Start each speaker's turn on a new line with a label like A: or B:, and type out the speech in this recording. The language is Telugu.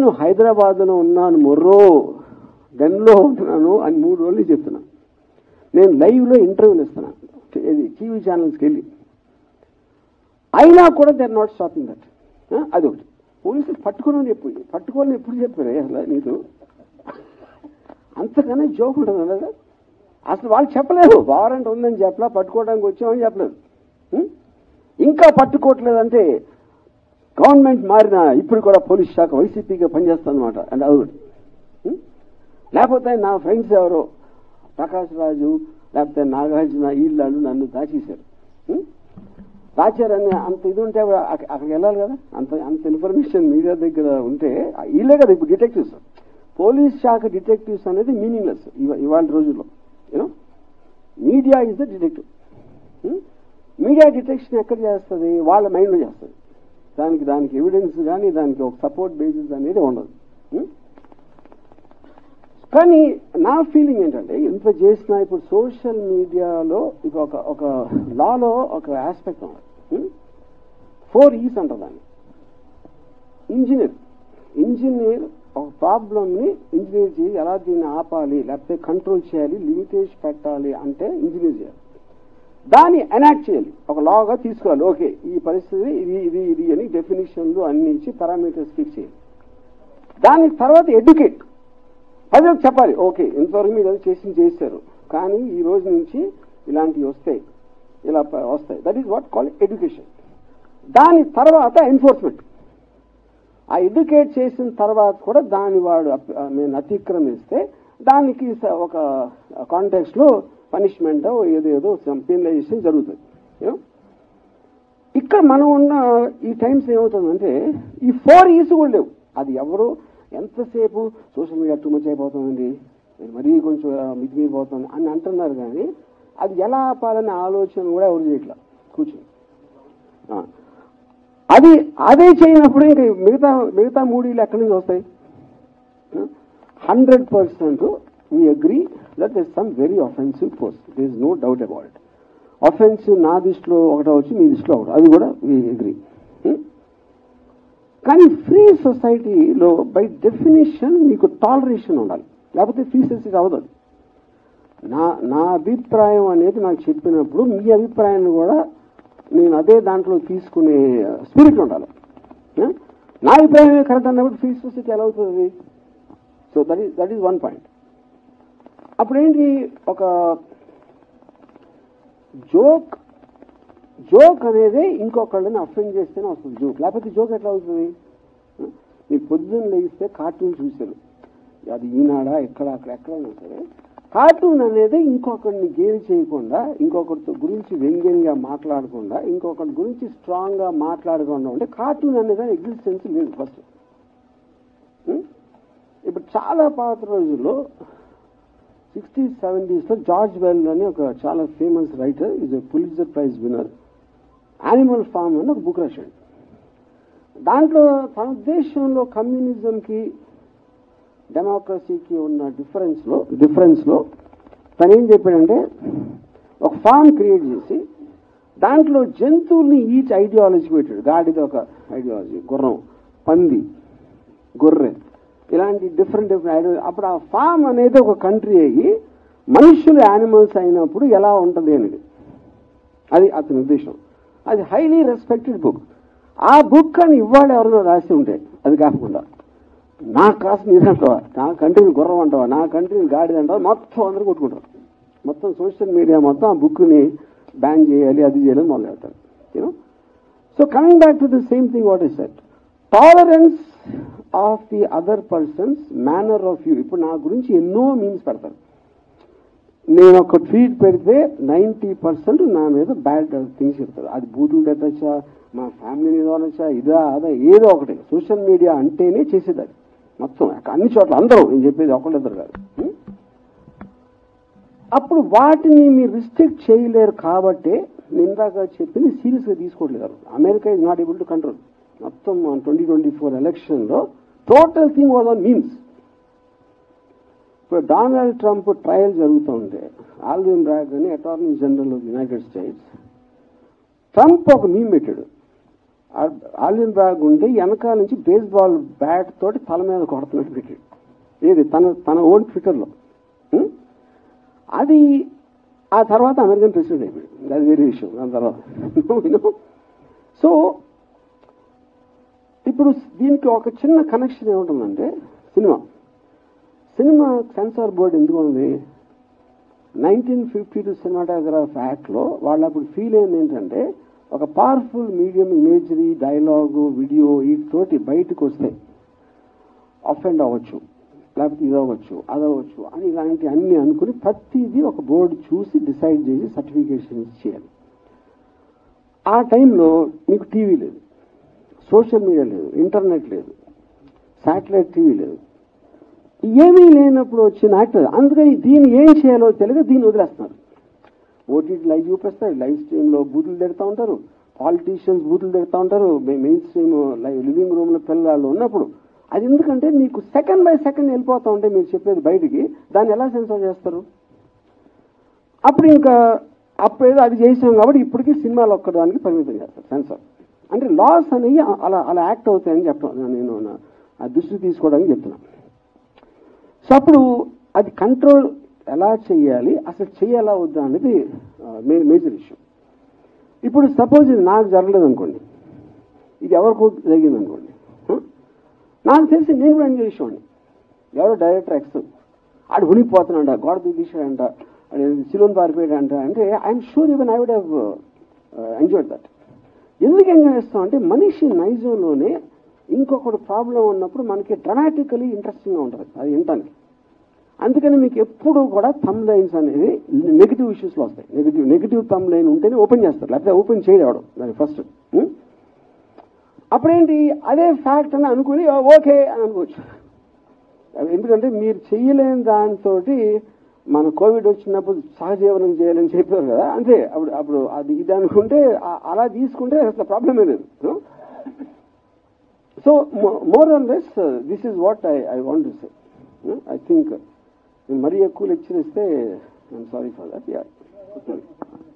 A: నేను హైదరాబాద్లో ఉన్నాను మొర్రో డెన్లో ఉంటున్నాను అని మూడు రోజులు చెప్తున్నాను నేను లైవ్లో ఇంటర్వ్యూలు ఇస్తున్నాను ఇది టీవీ ఛానల్స్కి వెళ్ళి అయినా కూడా they are not stopping that అదొకటి పోలీసులు పట్టుకుని ఎప్పుడు పట్టుకోవాలని ఎప్పుడు చెప్పారు అసలు నీకు అంతకన్నా జోక్ ఉంటుంది కదా అసలు వాళ్ళు చెప్పలేదు వారెంట్ ఉందని చెప్పలా పట్టుకోవడానికి వచ్చామని చెప్పలేదు ఉం? ఇంకా పట్టుకోవట్లేదంటే గవర్నమెంట్ మారిన ఇప్పుడు కూడా పోలీస్ శాఖ వైసీపీగా పనిచేస్తుంది అనమాట అండ్ అది ఒకటి. ఉం? లేకపోతే నా ఫ్రెండ్స్ ఎవరో ప్రకాష్ రాజు లేకపోతే నాగార్జున వీళ్ళు నన్ను దాచేశారు ఉం? దాచారని అంత ఇది ఉంటే అక్క- అక్కడికి వెళ్ళాలి కదా అంత అంత ఇన్ఫర్మేషన్ మీడియా దగ్గర ఉంటే వీళ్ళే కదా ఇప్పుడు డిటెక్టివ్స్ పోలీస్ శాఖ డిటెక్టివ్స్ అనేది మీనింగ్లెస్ ఇవాళ రోజుల్లో you know media is the detective media detection ఎక్కడ చేస్తుంది వాళ్ళ మైండ్లో చేస్తుంది దానికి దానికి ఎవిడెన్స్ కానీ దానికి ఒక సపోర్ట్ బేసిస్ అనేది ఉండదు ఉం? కానీ నా ఫీలింగ్ ఏంటంటే ఇంత చేసిన ఇప్పుడు సోషల్ మీడియాలో ఇక ఒక ఒక లాలో ఒక ఆస్పెక్ట్ ఉంది ఫోర్ ఈస్ అంటారు దాన్ని ఇంజనీర్ ఇంజనీర్ ఒక ప్రాబ్లమ్ని ఇంజనీర్ చేసి ఎలా దీన్ని ఆపాలి లేకపోతే కంట్రోల్ చేయాలి లిమిటేషన్ పెట్టాలి అంటే ఇంజనీర్ చేయాలి దాన్ని ఎనాక్ట్ చేయాలి ఒక లాగా తీసుకోవాలి ఓకే ఈ పరిస్థితి ఇది ఇది ఇది అని డెఫినేషన్లు అన్ని ఇచ్చి పారామీటర్స్ ఫిక్స్ చేయాలి దాని తర్వాత ఎడ్యుకేట్ ప్రజలకు చెప్పాలి ఓకే ఇంతవరకు మీరు అది చేసి చేశారు కానీ ఈ రోజు నుంచి ఇలాంటివి వస్తాయి ఇలా ప- వస్తాయి that is what call education దాని తర్వాత ఎన్ఫోర్స్మెంట్ ఆ ఎడ్యుకేట్ చేసిన తర్వాత కూడా దాని వాడు అప్- ఆ, నేను అతిక్రమిస్తే దానికి స- ఒక కాంటెక్స్ట్ లో పనిష్మెంట్ ఏదేదో పెనలైజేషన్ జరుగుతుంది You know? ఇక్కడ మనం ఉన్న ఈ టైమ్స్ ఏమవుతుందంటే ఈ ఫోర్ ఈస్ కూడా లేవు అది ఎవరు ఎంతసేపు సోషల్ మీడియా టూ మచ్ అయిపోతుందండి మరీ కొంచెం ఆ, మితిమీరిపోతుంది అని అంటున్నారు కానీ అది ఎలా ఆపాలనే ఆలోచన కూడా ఎవరు చేయట్లా కూర్చొని ఆ. అది అదే చేయనప్పుడు ఇంకా మిగతా మిగతా మూడీలు ఎక్కడి నుంచి వస్తాయి hundred percent we agree that is some very offensive post there is no doubt about it offensive నా దృష్టిలో ఒకటి అవచ్చు మీ దృష్టిలో ఒకటి అది కూడా వీ అగ్రీ కానీ ఫ్రీ సొసైటీలో బై డెఫినేషన్ మీకు టాలరేషన్ ఉండాలి లేకపోతే ఫ్రీ సొసైటీ అవ్వదు అది. నా నా అభిప్రాయం అనేది నాకు చెప్పినప్పుడు మీ అభిప్రాయాన్ని కూడా నేను అదే దాంట్లో తీసుకునే స్పిరిట్ ఉండాలి ఆ? నా అభిప్రాయం కరెక్ట్ అన్నప్పుడు ఫ్రీ సొసైటీ ఎలా అవుతుంది so that is that is one point అప్పుడేంటి ఒక జోక్ జోక్ అనేది ఇంకొకళ్ళని అఫెండ్ చేస్తేనే వస్తుంది జోక్ లేకపోతే జోక్ ఎట్లా అవుతుంది ఆ? మీరు పొద్దున్న లేగిస్తే కార్టూన్ చూశారు అది ఈనాడా ఎక్కడ అక్కడ ఎక్కడైనా సరే కార్టూన్ అనేది ఇంకొకరిని గేలి చేయకుండా ఇంకొకరితో గురించి వ్యంగ్యంగా మాట్లాడకుండా ఇంకొకరి గురించి స్ట్రాంగ్ గా మాట్లాడకుండా ఉంటే కార్టూన్ అనేది ఎగ్జిస్టెన్స్ లేదు ఫస్ట్ ఇప్పుడు చాలా పాత రోజుల్లో సిక్స్టీస్ సెవెంటీస్ లో జార్జ్ వెల్ అని ఒక చాలా famous writer is Pulitzer prize winner Animal Farm అని ఒక బుక్ రాశాడు దాంట్లో తన దేశంలో కమ్యూనిజంకి డెమోక్రసీకి ఉన్న డిఫరెన్స్ లో డిఫరెన్స్ లో తను ఏం చెప్పాడంటే ఒక ఫామ్ క్రియేట్ చేసి దాంట్లో జంతువుల్ని ఈచ్ ఐడియాలజీ పెట్టాడు గాడిద ఒక ఐడియాలజీ గుర్రం పంది గొర్రె ఇలాంటి డిఫరెంట్ డిఫరెంట్ ఐడియాలజీ అప్పుడు ఆ ఫామ్ అనేది ఒక కంట్రీ అయ్యి మనుషులు యానిమల్స్ అయినప్పుడు ఎలా ఉంటుంది అనేది అది అతని ఉద్దేశం అది హైలీ రెస్పెక్టెడ్ బుక్ ఆ బుక్ అని ఇవాళ ఎవరైనా రాసి ఉంటే అది కాకుండా నా కాసు నీదంటావా నా కంట్రీని గుర్రం అంటావా నా కంట్రీని గాడిద అంటావా మొత్తం అందరూ కొట్టుకుంటారు మొత్తం సోషల్ మీడియా మొత్తం ఆ బుక్ని బ్యాన్ చేయాలి అది చేయాలని మొదలు పెడతారు you know so coming back to the same thing what is that tolerance of the other persons manner of you ఇప్పుడు నా గురించి ఎన్నో మీన్స్ పెడతారు నేను ఒక ట్వీట్ పెడితే నైంటీ పర్సెంట్ నా మీద బ్యాడ్ థింగ్స్ చెప్తారు అది బూతులు పెట్టచ్చా మా ఫ్యామిలీని ఏదో అనొచ్చా ఇదా అదా ఏదో ఒకటి సోషల్ మీడియా అంటేనే చేసేది అది మొత్తం అన్ని చోట్ల అందరూ నేను చెప్పేది ఒకళ్ళిద్దరు కాదు ఉం? అప్పుడు వాటిని మీరు రిస్ట్రిక్ట్ చేయలేరు కాబట్టి నేను ఇందాక చెప్పింది సీరియస్ గా తీసుకోవట్లేదు America is not able to control మొత్తం ట్వంటీ ట్వంటీ ఫోర్ ఎలక్షన్ లో total thing was on means ఇప్పుడు డొనాల్డ్ ట్రంప్ ట్రయల్ జరుగుతుంది ఆల్విన్ బ్రాగ్ అని attorney general of United States Trump ఒక మీమ్ పెట్టాడు ఆలియన్ బ్యాగ్ ఉంటే వెనకాల నుంచి బేస్బాల్ బ్యాట్ తోటి తల మీద కొడుతున్నట్టు పెట్టాడు ఏది తన తన ఓన్ ట్విట్టర్లో ఉం? అది ఆ తర్వాత అమెరికన్ ప్రెసిడెంట్ అయిపోయాడు ఇంకా అది వేరే విషయం దాని తర్వాత సో ఇప్పుడు దీనికి ఒక చిన్న కనెక్షన్ ఏముంటుందంటే సినిమా సినిమా సెన్సార్ బోర్డు ఎందుకు ఉంది నైన్టీన్ ఫిఫ్టీ టూ సినిమాటోగ్రాఫ్ యాక్ట్లో వాళ్ళు అప్పుడు ఫీల్ అయింది ఏంటంటే ఒక powerful medium imagery dialogue video వీటితోటి బయటకు వస్తే అఫెండ్ అవ్వచ్చు లేకపోతే ఇది అవ్వచ్చు అది అవ్వచ్చు అని ఇలాంటి అన్ని అనుకుని ప్రతిదీ ఒక బోర్డు చూసి డిసైడ్ చేసి సర్టిఫికేషన్ చేయాలి ఆ టైంలో మీకు టీవీ లేదు సోషల్ మీడియా లేదు ఇంటర్నెట్ లేదు శాటిలైట్ టీవీ లేదు ఏమీ లేనప్పుడు వచ్చిన యాక్టర్ అందుకని దీన్ని ఏం చేయాలో తెలియక దీన్ని వదిలేస్తున్నారు ఓటీటీ లైవ్ చూపిస్తారు లైవ్ స్ట్రీమ్లో బూతులు తిడతా ఉంటారు పాలిటీషియన్స్ బూతులు తిడతా ఉంటారు మెయిన్ స్ట్రీమ్ లైవ్ లివింగ్ రూమ్లో పిల్లలు ఉన్నప్పుడు అది ఎందుకంటే మీకు సెకండ్ బై సెకండ్ వెళ్ళిపోతా ఉంటే మీరు చెప్పేది బయటికి దాన్ని ఎలా సెన్సార్ చేస్తారు అప్పుడు ఇంకా అప్పుడేదో అది చేసాం కాబట్టి ఇప్పటికీ సినిమాలు ఒక్కడానికి పరిమితం చేస్తారు సెన్సార్ అంటే లాస్ అనేవి అలా అలా యాక్ట్ అవుతాయని చెప్పడం నేను నా- ఆ దృష్టి తీసుకోవడానికి చెప్తున్నాను సో అప్పుడు అది కంట్రోల్ ఎలా చేయాలి అసలు చేయాలా వద్దా అనేది మేజర్ ఇష్యూ ఇప్పుడు సపోజ్ ఇది నాకు జరగలేదు అనుకోండి ఇది ఎవరికో జరిగింది అనుకోండి హ? నాకు తెలిసి నేను కూడా ఎంజాయ్ చేసేవాడిని ఎవరో డైరెక్టర్ ఎక్స్ ఆడు ఉనిపోతున్నాడంట గోడ తీసాడంట సిలోన్ పారిపోయాడంట అంటే I'm sure even I would have enjoyed that ఎందుకు ఎంజాయ్ చేస్తాం అంటే మనిషి నైజంలోనే ఇంకొకటి ప్రాబ్లం ఉన్నప్పుడు మనకి డ్రమాటికలీ ఇంట్రెస్టింగ్గా ఉంటుంది అది వినటానికి అందుకని మీకు ఎప్పుడు కూడా థమ్ లైన్స్ అనేది నెగిటివ్ ఇష్యూస్లో వస్తాయి నెగిటివ్ నెగిటివ్ థమ్ లైన్ ఉంటేనే ఓపెన్ చేస్తారు లేకపోతే ఓపెన్ చేయడు దాని ఫస్ట్ అప్పుడేంటి అదే ఫ్యాక్ట్ అని అనుకుని ఓకే అని అనుకోవచ్చు ఎందుకంటే మీరు చెయ్యలేని దాంతో మన కోవిడ్ వచ్చినప్పుడు సహజీవనం చేయాలని చెప్పారు కదా అంతే అప్పుడు అప్పుడు అది ఇది అనుకుంటే ఆ- అలా తీసుకుంటే అసలు ప్రాబ్లమే లేదు so more on less this is what I I want to say I think మరీ ఎక్కువ లెక్చర్ ఇస్తే I'm sorry for that yeah